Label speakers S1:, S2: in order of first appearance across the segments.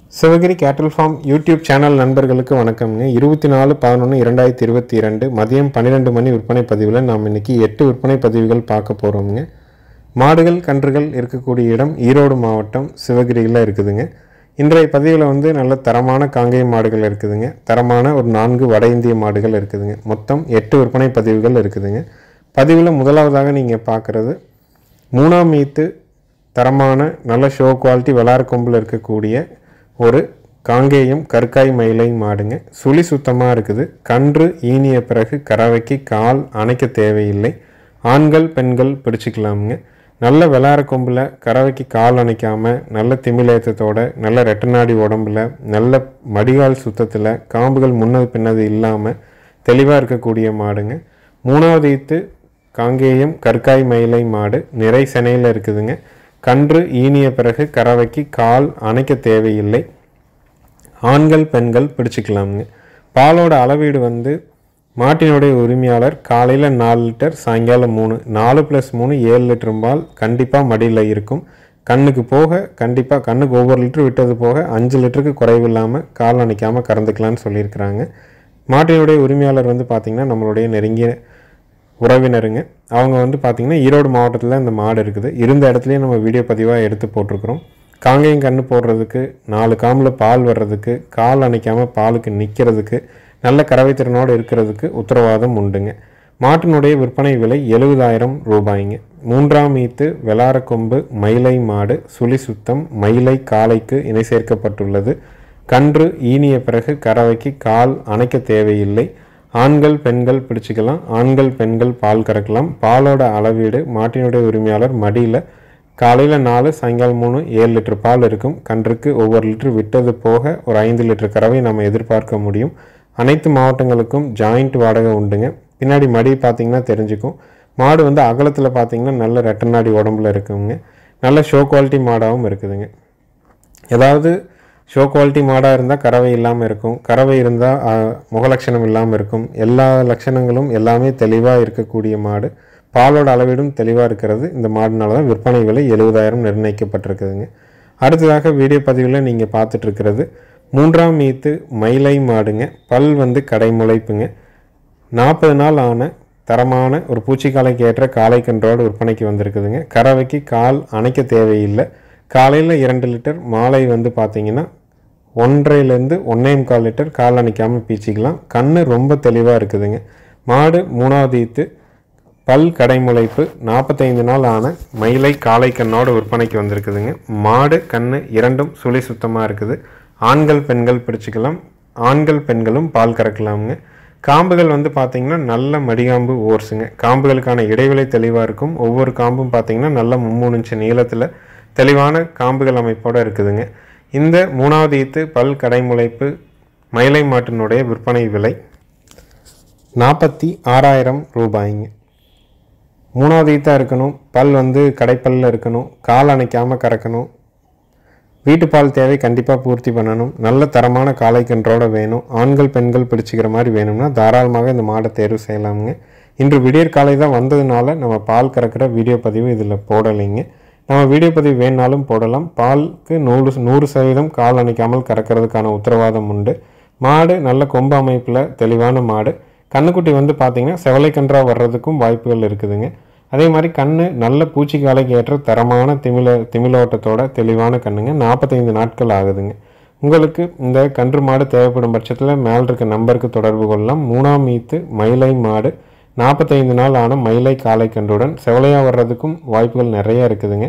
S1: சிவகிரி கேட்டல் form YouTube channel நண்பர்களுக்கு வணக்கம்ங்க இருபத்தி நாலு பதினொன்று இரண்டாயிரத்தி இருபத்தி இரண்டு மதியம் பன்னிரெண்டு மணி விற்பனை பதிவில் நாம் இன்னைக்கு எட்டு விற்பனை பதிவுகள் பார்க்க போகிறோம்ங்க மாடுகள் கன்றுகள் இருக்கக்கூடிய இடம் ஈரோடு மாவட்டம் சிவகிரியில் இருக்குதுங்க இன்றைய பதிவில் வந்து நல்ல தரமான காங்கேய மாடுகள் இருக்குதுங்க தரமான ஒரு நான்கு வட இந்திய மாடுகள் இருக்குதுங்க மொத்தம் எட்டு விற்பனை பதிவுகள் இருக்குதுங்க பதிவில் முதலாவதாக நீங்கள் பார்க்குறது மூணாம் மீத்து தரமான நல்ல ஷோ குவாலிட்டி வெளாறு கொம்பில் இருக்கக்கூடிய ஒரு காங்கேயம் கற்காய் மயிலை மாடுங்க சுழி சுத்தமாக இருக்குது கன்று ஈனிய பிறகு கறவைக்கு கால் அணைக்க தேவையில்லை ஆண்கள் பெண்கள் பிடிச்சிக்கலாமுங்க நல்ல வெளாறு கொம்பில் கறவைக்கு கால் அணைக்காமல் நல்ல திமிலேத்தத்தோட நல்ல ரெட்டநாடி உடம்புல நல்ல மடிகால் சுத்தத்தில் காம்புகள் முன்னது பின்னது இல்லாமல் தெளிவாக இருக்கக்கூடிய மாடுங்க மூணாவது ஈத்து காங்கேயம் கற்காய் மயிலை மாடு நிறை செனையில் இருக்குதுங்க கன்று ஈனிய பிறகு கறவைக்கு கால் அணைக்க தேவையில்லை ஆண்கள் பெண்கள் பிடிச்சிக்கலாமுங்க பாலோட அளவீடு வந்து மாட்டினுடைய உரிமையாளர் காலையில் நாலு லிட்டர் சாயங்காலம் மூணு நாலு ப்ளஸ் மூணு ஏழு லிட்டர் பால் கண்டிப்பாக மடியில் இருக்கும் கண்ணுக்கு போக கண்டிப்பாக கண்ணுக்கு ஒவ்வொரு லிட்டர் விட்டது போக அஞ்சு லிட்டருக்கு குறைவு இல்லாமல் கால் அணைக்காமல் கறந்துக்கலாம்னு சொல்லியிருக்கிறாங்க மாட்டினுடைய உரிமையாளர் வந்து பார்த்திங்கன்னா நம்மளுடைய நெருங்கிய உறவினருங்க அவங்க வந்து பார்த்திங்கன்னா ஈரோடு மாவட்டத்தில் இந்த மாடு இருக்குது இருந்த இடத்துலையே நம்ம வீடியோ பதிவாக எடுத்து போட்டிருக்கிறோம் காங்கேயம் கன்று போடுறதுக்கு நாலு காம்பில் பால் வர்றதுக்கு கால் அணைக்காமல் பாலுக்கு நிற்கிறதுக்கு நல்ல கறவை திறனோடு இருக்கிறதுக்கு உத்தரவாதம் உண்டுங்க மாட்டினுடைய விற்பனை விலை எழுபதாயிரம் ரூபாய்ங்க மூன்றாம் ஈத்து வெளாரக்கொம்பு மயிலை மாடு சுழி சுத்தம் மயிலை காளைக்கு இணை சேர்க்கப்பட்டுள்ளது கன்று ஈனிய பிறகு கறவைக்கு கால் அணைக்க தேவையில்லை ஆண்கள் பெண்கள் பிடிச்சிக்கலாம் ஆண்கள் பெண்கள் பால் கறக்கலாம் பாலோட அளவீடு மாட்டினுடைய உரிமையாளர் மடியில் காலையில் நாலு சாயங்காலம் மூணு ஏழு லிட்டர் பால் இருக்கும் கன்றுக்கு ஒவ்வொரு லிட்டர் விட்டது போக ஒரு ஐந்து லிட்டர் கறவை நம்ம எதிர்பார்க்க முடியும் அனைத்து மாவட்டங்களுக்கும் ஜாயிண்ட் வாடகை உண்டுங்க பின்னாடி மடி பார்த்தீங்கன்னா தெரிஞ்சுக்கும் மாடு வந்து அகலத்தில் பார்த்தீங்கன்னா நல்ல ரெட்டநாடி உடம்புல இருக்குங்க நல்ல ஷோ குவாலிட்டி மாடாகவும் இருக்குதுங்க ஏதாவது ஷோ குவாலிட்டி மாடாக இருந்தால் கறவை இல்லாமல் இருக்கும் கறவை இருந்தால் முகலட்சணம் இல்லாமல் இருக்கும் எல்லா லட்சணங்களும் எல்லாமே தெளிவாக இருக்கக்கூடிய மாடு பாலோட அளவீடும் தெளிவாக இருக்கிறது இந்த மாடுனால தான் விற்பனை விலை எழுபதாயிரம் நிர்ணயிக்கப்பட்டிருக்குதுங்க அடுத்ததாக வீடியோ பதிவில் நீங்கள் பார்த்துட்ருக்கிறது மூன்றாம் மீத்து மயிலை மாடுங்க பல் வந்து கடைமுளைப்புங்க நாற்பது நாள் ஆன தரமான ஒரு பூச்சிக்காலைக்கு ஏற்ற காளை கன்றோடு விற்பனைக்கு வந்திருக்குதுங்க கறவைக்கு கால் அணைக்க தேவையில்லை காலையில் இரண்டு லிட்டர் மாலை வந்து பார்த்தீங்கன்னா ஒன்றையிலேருந்து ஒன்றே முக்கால் லிட்டர் கால் அணைக்காமல் பீச்சிக்கலாம் கண் ரொம்ப தெளிவாக இருக்குதுங்க மாடு மூணாவது ஈத்து பல் கடைமுளைப்பு நாற்பத்தைந்து நாள் ஆன மயிலை காளை கண்ணோடு விற்பனைக்கு வந்திருக்குதுங்க மாடு கண் இரண்டும் சுழி சுத்தமாக இருக்குது ஆண்கள் பெண்கள் பிடிச்சிக்கலாம் ஆண்கள் பெண்களும் பால் கறக்கலாமுங்க காம்புகள் வந்து பார்த்திங்கன்னா நல்ல மடிகாம்பு ஓர்ஸுங்க காம்புகளுக்கான இடைவெளி தெளிவாக இருக்கும் ஒவ்வொரு காம்பும் பார்த்திங்கன்னா நல்ல மும்மூணு இன்ச்சு நீளத்தில் தெளிவான காம்புகள் அமைப்போடு இருக்குதுங்க இந்த மூணாவது ஈத்து பல் கடைமுளைப்பு மயிலை மாட்டினுடைய விற்பனை விலை நாற்பத்தி ஆறாயிரம் ரூபாய்ங்க மூணாவது ஈத்தாக இருக்கணும் பல் வந்து கடைப்பல்லில் இருக்கணும் கால் அணைக்காமல் கறக்கணும் வீட்டுப்பால் தேவை கண்டிப்பாக பூர்த்தி பண்ணணும் நல்ல தரமான காளை கன்றோட வேணும் ஆண்கள் பெண்கள் பிடிச்சிக்கிற மாதிரி வேணும்னா தாராளமாக இந்த மாடை தேர்வு செய்யலாமுங்க இன்று விடியற் காலை தான் வந்ததுனால நம்ம பால் கறக்கிற வீடியோ பதிவு இதில் போடலைங்க நம்ம வீடியோ பதிவு வேணாலும் போடலாம் பாலுக்கு நூறு நூறு சதவீதம் கால் அணைக்காமல் கறக்கிறதுக்கான உத்தரவாதம் உண்டு மாடு நல்ல கொம்பு அமைப்பில் தெளிவான மாடு கண்ணுக்குட்டி வந்து பார்த்திங்கன்னா செவலை கன்றாக வர்றதுக்கும் வாய்ப்புகள் இருக்குதுங்க அதே மாதிரி கண் நல்ல பூச்சிக்காலைக்கு ஏற்ற தரமான திமில திமிலோட்டத்தோட தெளிவான கண்ணுங்க நாற்பத்தைந்து நாட்கள் ஆகுதுங்க உங்களுக்கு இந்த கன்று மாடு தேவைப்படும் பட்சத்தில் மேல் இருக்க நம்பருக்கு தொடர்பு கொள்ளலாம் மூணாம் மீத்து மயிலை மாடு நாற்பத்தைந்து நாள் ஆன மயிலை காலை கன்றுடன் செவலையாக வர்றதுக்கும் வாய்ப்புகள் நிறைய இருக்குதுங்க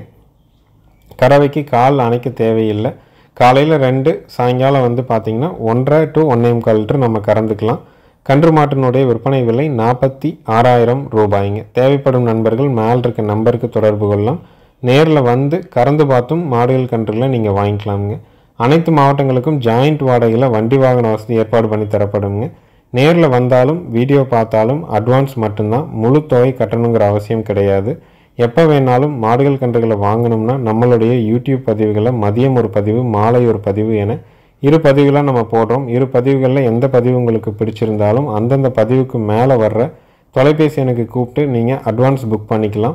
S1: கறவைக்கு கால் அணைக்க தேவையில்லை காலையில் ரெண்டு சாயங்காலம் வந்து பார்த்திங்கன்னா ஒன்றரை டு ஒன்றே முக்கால் லிட்டர் நம்ம கறந்துக்கலாம் கன்று மாட்டினுடைய விற்பனை விலை நாற்பத்தி ஆறாயிரம் ரூபாய்ங்க தேவைப்படும் நண்பர்கள் மேல் இருக்க நம்பருக்கு தொடர்பு கொள்ளலாம் நேரில் வந்து கறந்து பார்த்தும் மாடுகள் கன்றுகளை நீங்கள் வாங்கிக்கலாமுங்க அனைத்து மாவட்டங்களுக்கும் ஜாயிண்ட் வாடகையில் வண்டி வாகன வசதி ஏற்பாடு பண்ணி தரப்படுங்க நேரில் வந்தாலும் வீடியோ பார்த்தாலும் அட்வான்ஸ் மட்டும்தான் முழு தொகை கட்டணுங்கிற அவசியம் கிடையாது எப்போ வேணாலும் மாடுகள் கன்றுகளை வாங்கணும்னா நம்மளுடைய யூடியூப் பதிவுகளை மதியம் ஒரு பதிவு மாலை ஒரு பதிவு என இரு பதிவுகளாக நம்ம போடுறோம் இரு பதிவுகளில் எந்த பதிவு உங்களுக்கு பிடிச்சிருந்தாலும் அந்தந்த பதிவுக்கு மேலே வர்ற தொலைபேசி எனக்கு கூப்பிட்டு நீங்கள் அட்வான்ஸ் புக் பண்ணிக்கலாம்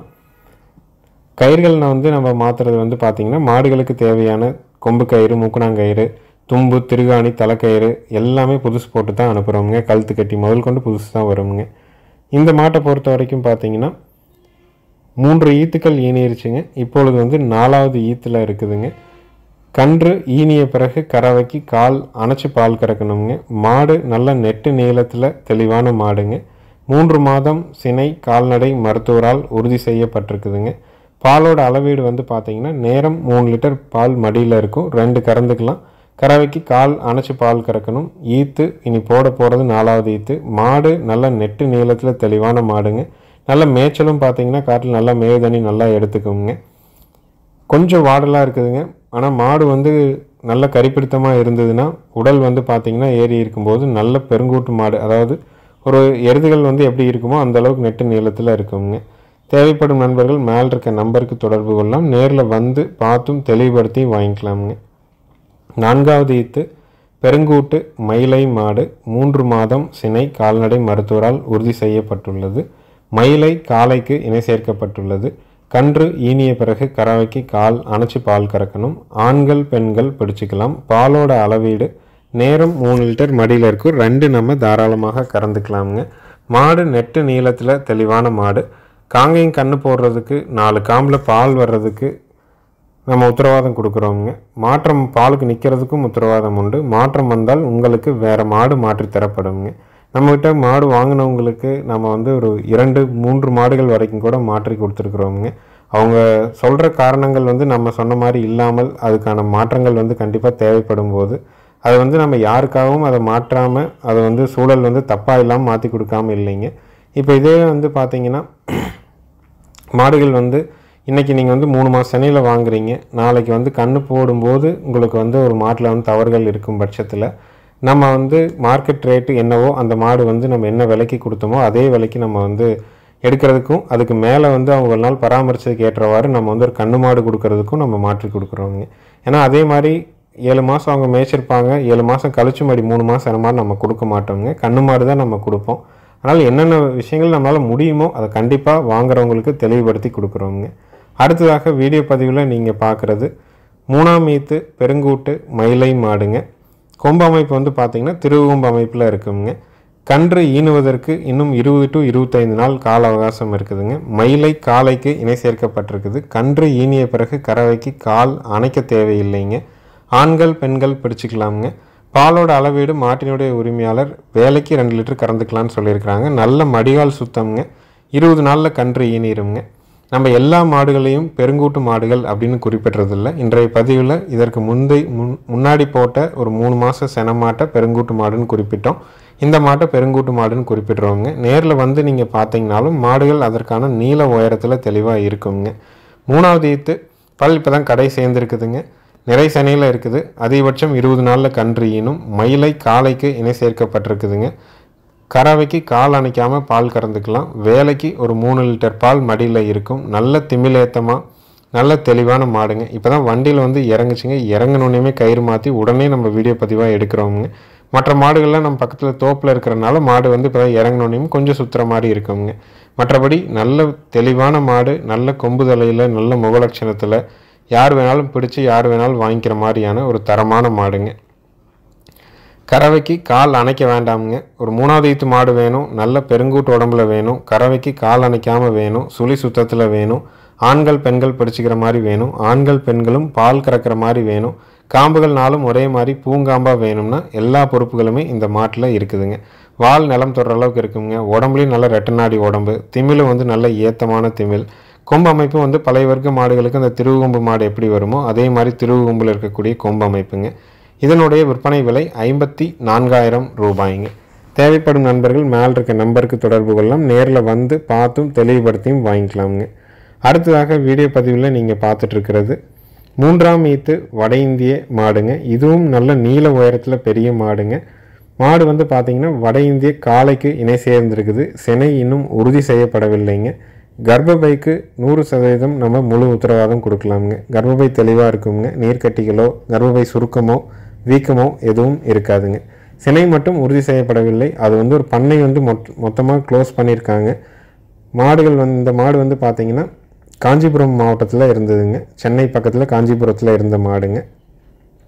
S1: கயிறுகள் வந்து நம்ம மாற்றுறது வந்து பார்த்திங்கன்னா மாடுகளுக்கு தேவையான கொம்பு கயிறு மூக்குனாங்கயிறு தும்பு திருகாணி தலைக்கயிறு எல்லாமே புதுசு போட்டு தான் அனுப்புகிறோமுங்க கழுத்து கட்டி முதல் கொண்டு புதுசு தான் வருங்க இந்த மாட்டை பொறுத்த வரைக்கும் பார்த்தீங்கன்னா மூன்று ஈத்துக்கள் ஈனிருச்சுங்க இப்பொழுது வந்து நாலாவது ஈத்தில் இருக்குதுங்க கன்று ஈனிய பிறகு கறவைக்கு கால் அணைச்சி பால் கறக்கணுங்க மாடு நல்ல நெட்டு நீளத்தில் தெளிவான மாடுங்க மூன்று மாதம் சினை கால்நடை மருத்துவரால் உறுதி செய்யப்பட்டிருக்குதுங்க பாலோட அளவீடு வந்து பார்த்தீங்கன்னா நேரம் மூணு லிட்டர் பால் மடியில் இருக்கும் ரெண்டு கறந்துக்கலாம் கறவைக்கு கால் அணைச்சி பால் கறக்கணும் ஈத்து இனி போட போகிறது நாலாவது ஈத்து மாடு நல்ல நெட்டு நீளத்தில் தெளிவான மாடுங்க நல்ல மேய்ச்சலும் பார்த்தீங்கன்னா காட்டில் நல்லா மேவு தண்ணி நல்லா எடுத்துக்குங்க கொஞ்சம் வாடலாக இருக்குதுங்க ஆனால் மாடு வந்து நல்ல கரிப்பிடித்தமாக இருந்ததுன்னா உடல் வந்து பார்த்திங்கன்னா ஏறி இருக்கும்போது நல்ல பெருங்கூட்டு மாடு அதாவது ஒரு எருதுகள் வந்து எப்படி இருக்குமோ அந்த அளவுக்கு நெட்டு நீளத்தில் இருக்குங்க தேவைப்படும் நண்பர்கள் மேல் இருக்க நம்பருக்கு தொடர்பு கொள்ளலாம் நேரில் வந்து பார்த்தும் தெளிவுபடுத்தி வாங்கிக்கலாமுங்க நான்காவது ஈத்து பெருங்கூட்டு மயிலை மாடு மூன்று மாதம் சினை கால்நடை மருத்துவரால் உறுதி செய்யப்பட்டுள்ளது மயிலை காளைக்கு இணை சேர்க்கப்பட்டுள்ளது கன்று ஈனிய பிறகு கறவைக்கு கால் அணைச்சி பால் கறக்கணும் ஆண்கள் பெண்கள் பிடிச்சிக்கலாம் பாலோட அளவீடு நேரம் மூணு லிட்டர் மடியில் இருக்கும் ரெண்டு நம்ம தாராளமாக கறந்துக்கலாமுங்க மாடு நெட்டு நீளத்தில் தெளிவான மாடு காங்கையும் கன்று போடுறதுக்கு நாலு காம்பில் பால் வர்றதுக்கு நம்ம உத்தரவாதம் கொடுக்குறோங்க மாற்றம் பாலுக்கு நிற்கிறதுக்கும் உத்தரவாதம் உண்டு மாற்றம் வந்தால் உங்களுக்கு வேறு மாடு மாற்றி தரப்படுங்க நம்மகிட்ட மாடு வாங்கினவங்களுக்கு நம்ம வந்து ஒரு இரண்டு மூன்று மாடுகள் வரைக்கும் கூட மாற்றி கொடுத்துருக்குறோங்க அவங்க சொல்கிற காரணங்கள் வந்து நம்ம சொன்ன மாதிரி இல்லாமல் அதுக்கான மாற்றங்கள் வந்து கண்டிப்பாக தேவைப்படும் போது அதை வந்து நம்ம யாருக்காகவும் அதை மாற்றாமல் அதை வந்து சூழல் வந்து தப்பாக இல்லாமல் மாற்றி கொடுக்காம இல்லைங்க இப்போ இதே வந்து பார்த்தீங்கன்னா மாடுகள் வந்து இன்றைக்கி நீங்கள் வந்து மூணு மாதம் சனியில் வாங்குறீங்க நாளைக்கு வந்து கன்று போடும்போது உங்களுக்கு வந்து ஒரு மாட்டில் வந்து தவறுகள் இருக்கும் பட்சத்தில் நம்ம வந்து மார்க்கெட் ரேட்டு என்னவோ அந்த மாடு வந்து நம்ம என்ன விலைக்கு கொடுத்தோமோ அதே விலைக்கு நம்ம வந்து எடுக்கிறதுக்கும் அதுக்கு மேலே வந்து அவங்க ஒரு நாள் பராமரிச்சதுக்கு ஏற்றவாறு நம்ம வந்து ஒரு கண்ணு மாடு கொடுக்கறதுக்கும் நம்ம மாற்றி கொடுக்குறோங்க ஏன்னா அதே மாதிரி ஏழு மாதம் அவங்க மேய்ச்சிருப்பாங்க ஏழு மாதம் கழிச்சு மடி மூணு மாதம் அந்த மாதிரி நம்ம கொடுக்க மாட்டோங்க கண்ணு மாடு தான் நம்ம கொடுப்போம் அதனால் என்னென்ன விஷயங்கள் நம்மளால் முடியுமோ அதை கண்டிப்பாக வாங்குறவங்களுக்கு தெளிவுபடுத்தி கொடுக்குறோங்க அடுத்ததாக வீடியோ பதிவில் நீங்கள் பார்க்குறது மூணாம் ஈத்து பெருங்கூட்டு மயிலை மாடுங்க கொம்பு அமைப்பு வந்து பார்த்திங்கன்னா திருவொம்பு அமைப்பில் இருக்குங்க கன்று ஈனுவதற்கு இன்னும் இருபது டு இருபத்தைந்து நாள் கால அவகாசம் இருக்குதுங்க மயிலை காலைக்கு இணை சேர்க்கப்பட்டிருக்குது கன்று ஈனிய பிறகு கறவைக்கு கால் அணைக்க தேவையில்லைங்க ஆண்கள் பெண்கள் பிடிச்சிக்கலாமுங்க பாலோட அளவீடு மாட்டினுடைய உரிமையாளர் வேலைக்கு ரெண்டு லிட்டர் கறந்துக்கலாம்னு சொல்லியிருக்கிறாங்க நல்ல மடிகால் சுத்தம்ங்க இருபது நாளில் கன்று ஈனிருங்க நம்ம எல்லா மாடுகளையும் பெருங்கூட்டு மாடுகள் அப்படின்னு குறிப்பிட்றதில்ல இன்றைய பதிவில் இதற்கு முந்தை முன் முன்னாடி போட்ட ஒரு மூணு மாதம் சென மாட்டை பெருங்கூட்டு மாடுன்னு குறிப்பிட்டோம் இந்த மாட்டை பெருங்கூட்டு மாடுன்னு குறிப்பிட்றவங்க நேரில் வந்து நீங்கள் பார்த்தீங்கனாலும் மாடுகள் அதற்கான நீள உயரத்தில் தெளிவாக இருக்குங்க மூணாவது ஈத்து பல் இப்போ தான் கடை சேர்ந்துருக்குதுங்க நிறை சனியில் இருக்குது அதிகபட்சம் இருபது நாளில் கன்று ஈனும் மயிலை காலைக்கு இணை சேர்க்கப்பட்டிருக்குதுங்க கறவைக்கு கால் அணைக்காமல் பால் கறந்துக்கலாம் வேலைக்கு ஒரு மூணு லிட்டர் பால் மடியில் இருக்கும் நல்ல திமிலேத்தமாக நல்ல தெளிவான மாடுங்க இப்போ தான் வண்டியில் வந்து இறங்குச்சுங்க இறங்கினோடனே கயிறு மாற்றி உடனே நம்ம வீடியோ பதிவாக எடுக்கிறோமுங்க மற்ற மாடுகள்லாம் நம்ம பக்கத்தில் தோப்பில் இருக்கிறனால மாடு வந்து இப்போ தான் இறங்கினோடனையும் கொஞ்சம் சுற்றுற மாதிரி இருக்குங்க மற்றபடி நல்ல தெளிவான மாடு நல்ல கொம்பு தலையில் நல்ல முகலட்சணத்தில் யார் வேணாலும் பிடிச்சி யார் வேணாலும் வாங்கிக்கிற மாதிரியான ஒரு தரமான மாடுங்க கறவைக்கு கால் அணைக்க வேண்டாமுங்க ஒரு மூணாவது ஈத்து மாடு வேணும் நல்ல பெருங்கூட்டு உடம்புல வேணும் கறவைக்கு கால் அணைக்காமல் வேணும் சுழி சுத்தத்தில் வேணும் ஆண்கள் பெண்கள் பிடிச்சிக்கிற மாதிரி வேணும் ஆண்கள் பெண்களும் பால் கறக்கிற மாதிரி வேணும் காம்புகள் நாளும் ஒரே மாதிரி பூங்காம்பாக வேணும்னா எல்லா பொறுப்புகளுமே இந்த மாட்டில் இருக்குதுங்க வால் நிலம் தொடுற அளவுக்கு இருக்குங்க உடம்புலையும் நல்ல ரெட்டநாடி உடம்பு திமிலும் வந்து நல்ல ஏத்தமான திமில் கொம்பு அமைப்பு வந்து பழைய வர்க்க மாடுகளுக்கு அந்த திருவுகொம்பு மாடு எப்படி வருமோ அதே மாதிரி திருவுகொம்பில் இருக்கக்கூடிய கொம்பு அமைப்புங்க இதனுடைய விற்பனை விலை ஐம்பத்தி நான்காயிரம் ரூபாய்ங்க தேவைப்படும் நண்பர்கள் மேல் இருக்க நம்பருக்கு தொடர்பு கொள்ளலாம் நேரில் வந்து பார்த்தும் தெளிவுபடுத்தியும் வாங்கிக்கலாமுங்க அடுத்ததாக வீடியோ பதிவில் நீங்கள் பார்த்துட்ருக்கிறது மூன்றாம் ஈத்து வட இந்திய மாடுங்க இதுவும் நல்ல நீல உயரத்தில் பெரிய மாடுங்க மாடு வந்து பார்த்திங்கன்னா வட இந்திய காளைக்கு இணை சேர்ந்திருக்குது சினை இன்னும் உறுதி செய்யப்படவில்லைங்க கர்ப்பப்பைக்கு நூறு சதவீதம் நம்ம முழு உத்தரவாதம் கொடுக்கலாமுங்க கர்ப்பப்பை தெளிவாக இருக்குங்க நீர்க்கட்டிகளோ கர்ப்பப்பை சுருக்கமோ வீக்கமோ எதுவும் இருக்காதுங்க சினை மட்டும் உறுதி செய்யப்படவில்லை அது வந்து ஒரு பண்ணை வந்து மொத் மொத்தமாக க்ளோஸ் பண்ணியிருக்காங்க மாடுகள் வந்து இந்த மாடு வந்து பார்த்திங்கன்னா காஞ்சிபுரம் மாவட்டத்தில் இருந்ததுங்க சென்னை பக்கத்தில் காஞ்சிபுரத்தில் இருந்த மாடுங்க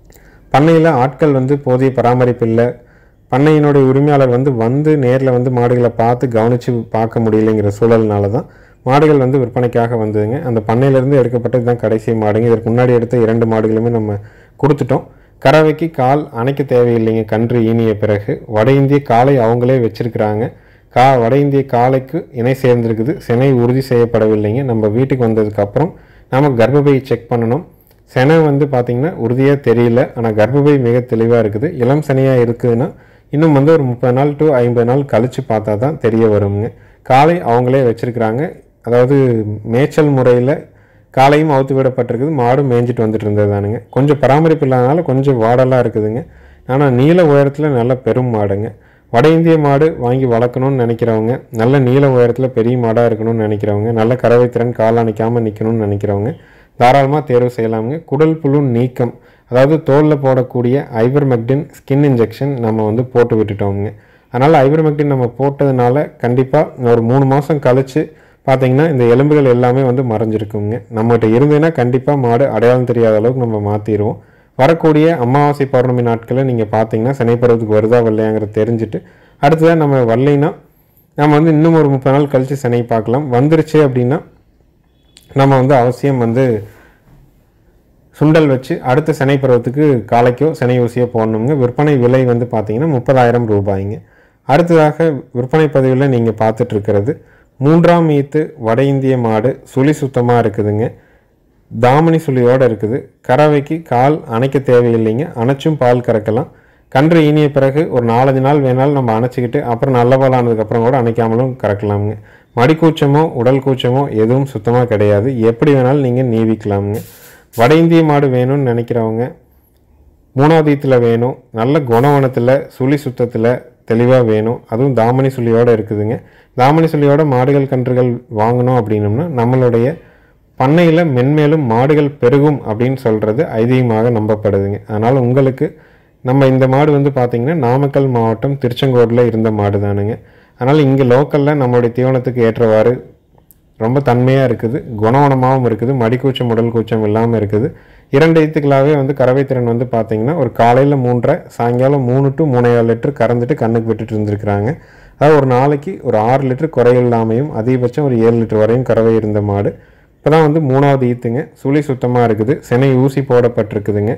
S1: பண்ணையில் ஆட்கள் வந்து போதிய பராமரிப்பு இல்லை பண்ணையினுடைய உரிமையாளர் வந்து வந்து நேரில் வந்து மாடுகளை பார்த்து கவனித்து பார்க்க முடியலைங்கிற சூழல்னால தான் மாடுகள் வந்து விற்பனைக்காக வந்ததுங்க அந்த பண்ணையிலேருந்து எடுக்கப்பட்டது தான் கடைசி மாடுங்க இதற்கு முன்னாடி எடுத்த இரண்டு மாடுகளுமே நம்ம கொடுத்துட்டோம் கறவைக்கு கால் அணைக்க தேவையில்லைங்க கன்று ஈனிய பிறகு வட இந்திய காளை அவங்களே வச்சிருக்கிறாங்க கா வட இந்திய காளைக்கு இணை சேர்ந்திருக்குது சினை உறுதி செய்யப்படவில்லைங்க நம்ம வீட்டுக்கு வந்ததுக்கப்புறம் நம்ம கர்ப்பப்பை செக் பண்ணணும் செனை வந்து பார்த்திங்கன்னா உறுதியாக தெரியல ஆனால் கர்ப்பப்பை மிக தெளிவாக இருக்குது இளம் சனையாக இருக்குதுன்னா இன்னும் வந்து ஒரு முப்பது நாள் டு ஐம்பது நாள் கழித்து பார்த்தா தான் தெரிய வருங்க காளை அவங்களே வச்சுருக்கிறாங்க அதாவது மேய்ச்சல் முறையில் காலையும் அவுத்து விடப்பட்டிருக்குது மாடும் மேய்ஞ்சிட்டு வந்துட்டு இருந்தது தானுங்க கொஞ்சம் பராமரிப்பு இல்லாதனால கொஞ்சம் வாடலாக இருக்குதுங்க ஆனால் நீல உயரத்தில் நல்ல பெரும் மாடுங்க வட இந்திய மாடு வாங்கி வளர்க்கணும்னு நினைக்கிறவங்க நல்ல நீல உயரத்தில் பெரிய மாடாக இருக்கணும்னு நினைக்கிறவங்க நல்ல கறவை திறன் கால் அணைக்காமல் நிற்கணும்னு நினைக்கிறவங்க தாராளமாக தேர்வு செய்யலாமுங்க குடல் புழு நீக்கம் அதாவது தோலில் போடக்கூடிய ஐவர்மெக்டின் ஸ்கின் இன்ஜெக்ஷன் நம்ம வந்து போட்டு விட்டுட்டோமுங்க அதனால் ஐவர்மெக்டின் நம்ம போட்டதுனால கண்டிப்பாக ஒரு மூணு மாதம் கழித்து பார்த்தீங்கன்னா இந்த எலும்புகள் எல்லாமே வந்து மறைஞ்சிருக்குங்க நம்மகிட்ட இருந்ததுன்னா கண்டிப்பாக மாடு அடையாளம் தெரியாத அளவுக்கு நம்ம மாற்றிடுவோம் வரக்கூடிய அமாவாசை பௌர்ணமி நாட்களில் நீங்கள் பார்த்தீங்கன்னா சனிப்பருவத்துக்கு வருதா வரலையாங்கிறத தெரிஞ்சுட்டு அடுத்ததாக நம்ம வரலைன்னா நம்ம வந்து இன்னும் ஒரு முப்பது நாள் கழித்து சனை பார்க்கலாம் வந்துருச்சு அப்படின்னா நம்ம வந்து அவசியம் வந்து சுண்டல் வச்சு அடுத்த சனை பருவத்துக்கு காலைக்கோ சனை ஊசியோ போடணுங்க விற்பனை விலை வந்து பார்த்தீங்கன்னா முப்பதாயிரம் ரூபாய்ங்க அடுத்ததாக விற்பனை பதிவில் நீங்கள் பார்த்துட்டு இருக்கிறது மூன்றாம் ஈத்து வட இந்திய மாடு சுழி சுத்தமாக இருக்குதுங்க தாமணி சுழியோடு இருக்குது கறவைக்கு கால் அணைக்க தேவையில்லைங்க அணைச்சும் பால் கறக்கலாம் கன்று ஈனிய பிறகு ஒரு நாலஞ்சு நாள் வேணாலும் நம்ம அணைச்சிக்கிட்டு அப்புறம் நல்ல பால் ஆனதுக்கப்புறம் கூட அணைக்காமலும் கறக்கலாமுங்க மடிக்கூச்சமோ உடல் கூச்சமோ எதுவும் சுத்தமாக கிடையாது எப்படி வேணாலும் நீங்கள் நீவிக்கலாமுங்க வட இந்திய மாடு வேணும்னு நினைக்கிறவங்க மூணாவது ஈத்தில் வேணும் நல்ல குணவனத்தில் சுழி சுத்தத்தில் தெளிவாக வேணும் அதுவும் தாமணி சுழியோடு இருக்குதுங்க தாமணி சுழியோட மாடுகள் கன்றுகள் வாங்கணும் அப்படின்னம்னா நம்மளுடைய பண்ணையில் மென்மேலும் மாடுகள் பெருகும் அப்படின்னு சொல்கிறது ஐதீகமாக நம்பப்படுதுங்க அதனால் உங்களுக்கு நம்ம இந்த மாடு வந்து பார்த்திங்கன்னா நாமக்கல் மாவட்டம் திருச்செங்கோடில் இருந்த மாடு தானுங்க அதனால் இங்கே லோக்கலில் நம்மளுடைய தீவனத்துக்கு ஏற்றவாறு ரொம்ப தன்மையாக இருக்குது குணவனமாகவும் இருக்குது மடிக்கூச்சம் உடல் கூச்சம் இல்லாமல் இருக்குது இரண்டு ஈத்துக்களாகவே வந்து கறவை திறன் வந்து பார்த்தீங்கன்னா ஒரு காலையில் மூன்றரை சாயங்காலம் மூணு டு மூணையாறு லிட்டர் கறந்துட்டு கண்ணுக்கு விட்டுட்டு இருந்திருக்கிறாங்க அதாவது ஒரு நாளைக்கு ஒரு ஆறு லிட்டர் குறையில்லாமையும் அதிகபட்சம் ஒரு ஏழு லிட்டர் வரையும் கறவை இருந்த மாடு இப்போ தான் வந்து மூணாவது ஈத்துங்க சுழி சுத்தமாக இருக்குது செனை ஊசி போடப்பட்டிருக்குதுங்க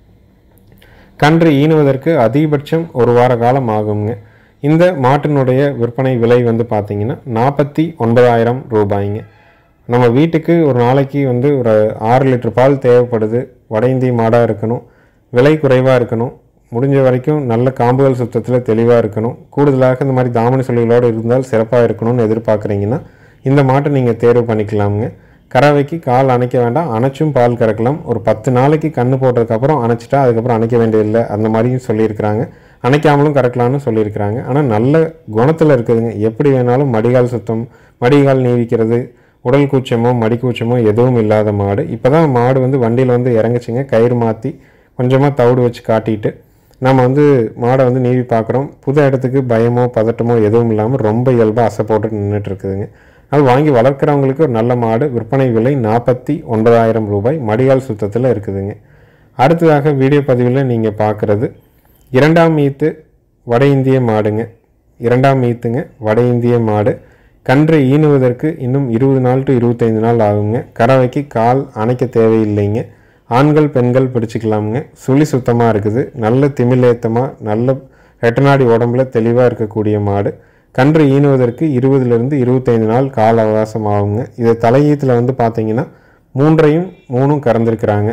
S1: கன்று ஈனுவதற்கு அதிகபட்சம் ஒரு வார காலம் ஆகுங்க இந்த மாட்டினுடைய விற்பனை விலை வந்து பார்த்தீங்கன்னா நாற்பத்தி ஒன்பதாயிரம் ரூபாய்ங்க நம்ம வீட்டுக்கு ஒரு நாளைக்கு வந்து ஒரு ஆறு லிட்டர் பால் தேவைப்படுது வட இந்திய மாடாக இருக்கணும் விலை குறைவாக இருக்கணும் முடிஞ்ச வரைக்கும் நல்ல காம்புகள் சுத்தத்தில் தெளிவாக இருக்கணும் கூடுதலாக இந்த மாதிரி தாமணி சொல்லிகளோடு இருந்தால் சிறப்பாக இருக்கணும்னு எதிர்பார்க்குறீங்கன்னா இந்த மாட்டை நீங்கள் தேர்வு பண்ணிக்கலாமுங்க கறவைக்கு கால் அணைக்க வேண்டாம் அணைச்சும் பால் கறக்கலாம் ஒரு பத்து நாளைக்கு கண்ணு போட்டதுக்கப்புறம் அணைச்சிட்டா அதுக்கப்புறம் அணைக்க வேண்டியதில்லை அந்த மாதிரியும் சொல்லியிருக்கிறாங்க அணைக்காமலும் கறக்கலாம்னு சொல்லியிருக்கிறாங்க ஆனால் நல்ல குணத்தில் இருக்குதுங்க எப்படி வேணாலும் மடிகால் சுத்தம் மடிகால் நீவிக்கிறது உடல் கூச்சமோ மடி கூச்சமோ எதுவும் இல்லாத மாடு இப்போ தான் மாடு வந்து வண்டியில் வந்து இறங்குச்சுங்க கயிறு மாற்றி கொஞ்சமாக தவிடு வச்சு காட்டிட்டு நம்ம வந்து மாடை வந்து நீவி பார்க்குறோம் புது இடத்துக்கு பயமோ பதட்டமோ எதுவும் இல்லாமல் ரொம்ப இயல்பாக அசை போட்டு நின்றுட்டு இருக்குதுங்க அது வாங்கி வளர்க்குறவங்களுக்கு ஒரு நல்ல மாடு விற்பனை விலை நாற்பத்தி ஒன்பதாயிரம் ரூபாய் மடிகால் சுத்தத்தில் இருக்குதுங்க அடுத்ததாக வீடியோ பதிவில் நீங்கள் பார்க்குறது இரண்டாம் ஈத்து வட இந்திய மாடுங்க இரண்டாம் ஈத்துங்க வட இந்திய மாடு கன்று ஈனுவதற்கு இன்னும் இருபது நாள் டு இருபத்தைந்து நாள் ஆகுங்க கறவைக்கு கால் அணைக்க தேவையில்லைங்க ஆண்கள் பெண்கள் பிடிச்சிக்கலாமுங்க சுழி சுத்தமாக இருக்குது நல்ல திமிலேத்தமாக நல்ல ரெட்டநாடி உடம்புல தெளிவாக இருக்கக்கூடிய மாடு கன்று ஈனுவதற்கு இருபதுலேருந்து இருபத்தைந்து நாள் கால அவகாசம் ஆகுங்க இது தலையீத்தில் வந்து பார்த்தீங்கன்னா மூன்றையும் மூணும் கறந்துருக்குறாங்க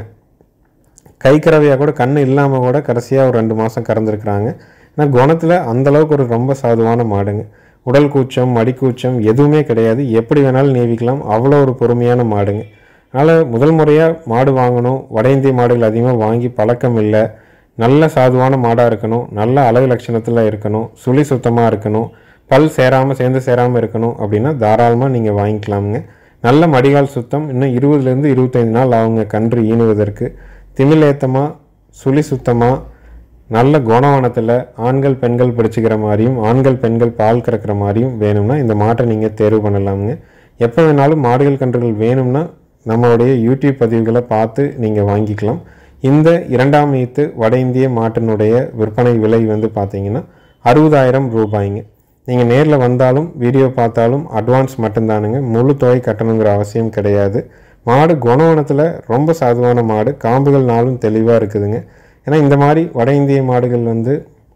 S1: கை கறவையாக கூட கண் இல்லாமல் கூட கடைசியாக ஒரு ரெண்டு மாதம் கறந்துருக்குறாங்க ஆனால் குணத்தில் அந்தளவுக்கு ஒரு ரொம்ப சாதுவான மாடுங்க உடல் கூச்சம் மடிக்கூச்சம் எதுவுமே கிடையாது எப்படி வேணாலும் நீவிக்கலாம் அவ்வளோ ஒரு பொறுமையான மாடுங்க அதனால் முதல் முறையாக மாடு வாங்கணும் வட இந்திய மாடுகள் அதிகமாக வாங்கி பழக்கம் இல்லை நல்ல சாதுவான மாடாக இருக்கணும் நல்ல அழகு லட்சணத்தில் இருக்கணும் சுழி சுத்தமாக இருக்கணும் பல் சேராமல் சேர்ந்து சேராமல் இருக்கணும் அப்படின்னா தாராளமாக நீங்கள் வாங்கிக்கலாமுங்க நல்ல மடிகால் சுத்தம் இன்னும் இருபதுலேருந்து இருபத்தைந்து நாள் ஆகுங்க கன்று ஈனுவதற்கு திமிலேத்தமாக சுழி சுத்தமாக நல்ல குணவனத்தில் ஆண்கள் பெண்கள் பிடிச்சிக்கிற மாதிரியும் ஆண்கள் பெண்கள் பால் கறக்கிற மாதிரியும் வேணும்னா இந்த மாட்டை நீங்கள் தேர்வு பண்ணலாமுங்க எப்போ வேணாலும் மாடுகள் கன்றுகள் வேணும்னா நம்மளுடைய யூடியூப் பதிவுகளை பார்த்து நீங்கள் வாங்கிக்கலாம் இந்த இரண்டாம் ஈத்து வட இந்திய மாட்டினுடைய விற்பனை விலை வந்து பார்த்தீங்கன்னா அறுபதாயிரம் ரூபாய்ங்க நீங்கள் நேரில் வந்தாலும் வீடியோ பார்த்தாலும் அட்வான்ஸ் மட்டும்தானுங்க முழு தொகை கட்டணுங்கிற அவசியம் கிடையாது மாடு குணவனத்தில் ரொம்ப சாதுவான மாடு காம்புகள் நாளும் தெளிவாக இருக்குதுங்க ஏன்னா இந்த மாதிரி வட இந்திய மாடுகள் வந்து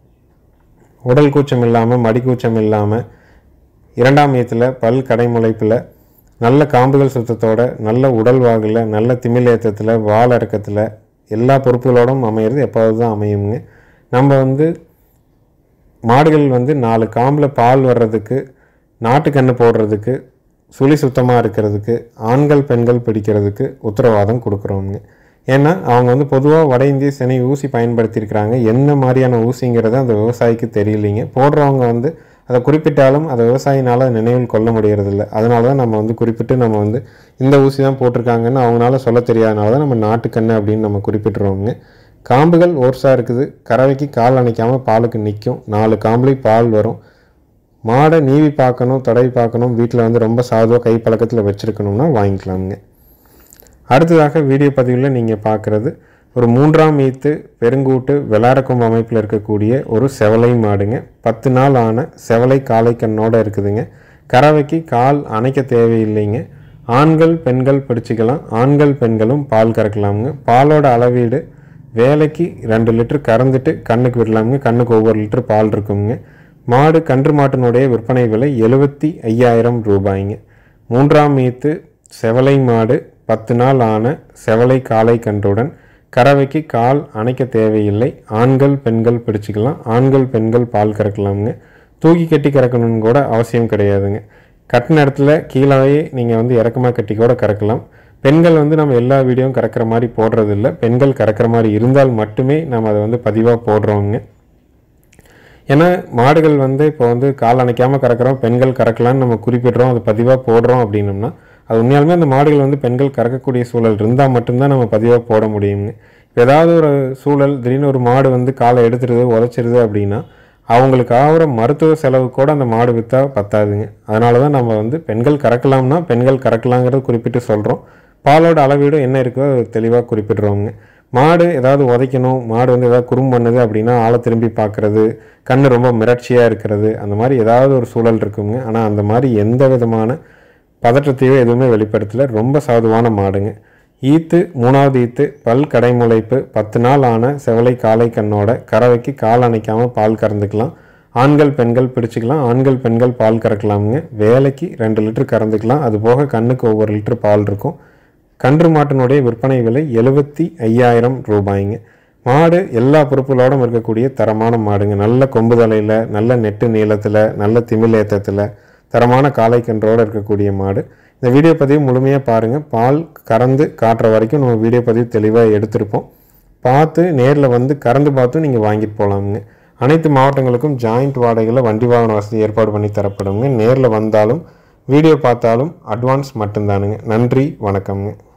S1: உடல் கூச்சம் இல்லாமல் மடி கூச்சம் இல்லாமல் இரண்டாம் ஏத்தில் பல் கடைமுளைப்பில் நல்ல காம்புகள் சுத்தத்தோட நல்ல உடல் வாகில் நல்ல திமில் ஏத்தத்தில் வால் இறக்கத்தில் எல்லா பொறுப்புகளோடும் அமையிறது எப்போது தான் அமையுங்க நம்ம வந்து மாடுகள் வந்து நாலு காம்பில் பால் வர்றதுக்கு நாட்டுக்கன்று போடுறதுக்கு சுழி சுத்தமாக இருக்கிறதுக்கு ஆண்கள் பெண்கள் பிடிக்கிறதுக்கு உத்தரவாதம் கொடுக்குறோங்க ஏன்னா அவங்க வந்து பொதுவாக வட இந்திய சினை ஊசி பயன்படுத்தியிருக்கிறாங்க என்ன மாதிரியான ஊசிங்கிறது அந்த விவசாயிக்கு தெரியலைங்க போடுறவங்க வந்து அதை குறிப்பிட்டாலும் அதை விவசாயினால் நினைவில் கொள்ள முடியறதில்ல அதனால தான் நம்ம வந்து குறிப்பிட்டு நம்ம வந்து இந்த ஊசி தான் போட்டிருக்காங்கன்னு அவங்களால சொல்ல தெரியாதனால தான் நம்ம நாட்டுக்கண்ணு அப்படின்னு நம்ம குறிப்பிட்டுருவோங்க காம்புகள் ஓர்ஸாக இருக்குது கறவைக்கு கால் அணைக்காமல் பாலுக்கு நிற்கும் நாலு காம்புலையும் பால் வரும் மாடை நீவி பார்க்கணும் தடவி பார்க்கணும் வீட்டில் வந்து ரொம்ப சாதுவாக கை பழக்கத்தில் வச்சுருக்கணும்னா வாங்கிக்கலாமுங்க அடுத்ததாக வீடியோ பதிவில் நீங்கள் பார்க்குறது ஒரு மூன்றாம் ஈத்து பெருங்கூட்டு வெளாரக்கொம்பு அமைப்பில் இருக்கக்கூடிய ஒரு செவலை மாடுங்க பத்து நாள் ஆன செவலை காளை கண்ணோட இருக்குதுங்க கறவைக்கு கால் அணைக்க தேவையில்லைங்க ஆண்கள் பெண்கள் பிடிச்சிக்கலாம் ஆண்கள் பெண்களும் பால் கறக்கலாமுங்க பாலோட அளவீடு வேலைக்கு ரெண்டு லிட்டர் கறந்துட்டு கண்ணுக்கு விடலாமுங்க கண்ணுக்கு ஒவ்வொரு லிட்டர் பால் இருக்குங்க மாடு கன்று மாட்டினுடைய விற்பனை விலை எழுபத்தி ஐயாயிரம் ரூபாய்ங்க மூன்றாம் ஈத்து செவலை மாடு பத்து நாள் ஆன செவலை காளை கன்றுடன் கறவைக்கு கால் அணைக்க தேவையில்லை ஆண்கள் பெண்கள் பிடிச்சிக்கலாம் ஆண்கள் பெண்கள் பால் கறக்கலாமுங்க தூக்கி கட்டி கறக்கணும்னு கூட அவசியம் கிடையாதுங்க கட்டின இடத்துல கீழேயே நீங்கள் வந்து இறக்கமாக கட்டி கூட கறக்கலாம் பெண்கள் வந்து நம்ம எல்லா வீடியோவும் கறக்கிற மாதிரி போடுறதில்ல பெண்கள் கறக்கிற மாதிரி இருந்தால் மட்டுமே நம்ம அதை வந்து பதிவாக போடுறோங்க ஏன்னா மாடுகள் வந்து இப்போ வந்து கால் அணைக்காமல் கறக்கிறோம் பெண்கள் கறக்கலான்னு நம்ம குறிப்பிடுறோம் அது பதிவாக போடுறோம் அப்படின்னம்னா அது உண்மையாலுமே அந்த மாடுகள் வந்து பெண்கள் கறக்கக்கூடிய சூழல் இருந்தால் மட்டும்தான் நம்ம பதிவாக போட முடியுங்க இப்போ ஏதாவது ஒரு சூழல் திடீர்னு ஒரு மாடு வந்து காலை எடுத்துருது உதச்சிருது அப்படின்னா அவங்களுக்கு ஆகிற மருத்துவ செலவு கூட அந்த மாடு விற்றா பத்தாதுங்க அதனால தான் நம்ம வந்து பெண்கள் கறக்கலாம்னா பெண்கள் கறக்கலாங்கிறத குறிப்பிட்டு சொல்கிறோம் பாலோட அளவீடு என்ன இருக்கோ தெளிவாக குறிப்பிடுறோங்க மாடு ஏதாவது உதைக்கணும் மாடு வந்து ஏதாவது குறும் பண்ணுது அப்படின்னா ஆளை திரும்பி பார்க்குறது கண் ரொம்ப மிரட்சியாக இருக்கிறது அந்த மாதிரி ஏதாவது ஒரு சூழல் இருக்குங்க ஆனால் அந்த மாதிரி எந்த விதமான பதற்றத்தையோ எதுவுமே வெளிப்படுத்தல ரொம்ப சாதுவான மாடுங்க ஈத்து மூணாவது ஈத்து பல் கடைமுளைப்பு பத்து நாள் ஆன செவலை காளை கண்ணோட கறவைக்கு கால் அணைக்காமல் பால் கறந்துக்கலாம் ஆண்கள் பெண்கள் பிடிச்சிக்கலாம் ஆண்கள் பெண்கள் பால் கறக்கலாமுங்க வேலைக்கு ரெண்டு லிட்டர் கறந்துக்கலாம் அது போக கண்ணுக்கு ஒவ்வொரு லிட்டர் பால் இருக்கும் கன்று மாட்டினுடைய விற்பனை விலை எழுபத்தி ஐயாயிரம் ரூபாய்ங்க மாடு எல்லா பொறுப்புகளோடும் இருக்கக்கூடிய தரமான மாடுங்க நல்ல கொம்பு தலையில் நல்ல நெட்டு நீளத்தில் நல்ல திமில் ஏத்தத்தில் தரமான காளை கன்றோடு இருக்கக்கூடிய மாடு இந்த வீடியோ பதிவு முழுமையாக பாருங்கள் பால் கறந்து காட்டுற வரைக்கும் நம்ம வீடியோ பதிவு தெளிவாக எடுத்திருப்போம் பார்த்து நேரில் வந்து கறந்து பார்த்தும் நீங்கள் வாங்கிட்டு போகலாமுங்க அனைத்து மாவட்டங்களுக்கும் ஜாயிண்ட் வாடகையில் வண்டி வாகன வசதி ஏற்பாடு பண்ணி தரப்படுங்க நேரில் வந்தாலும் வீடியோ பார்த்தாலும் அட்வான்ஸ் மட்டும்தானுங்க நன்றி வணக்கம்ங்க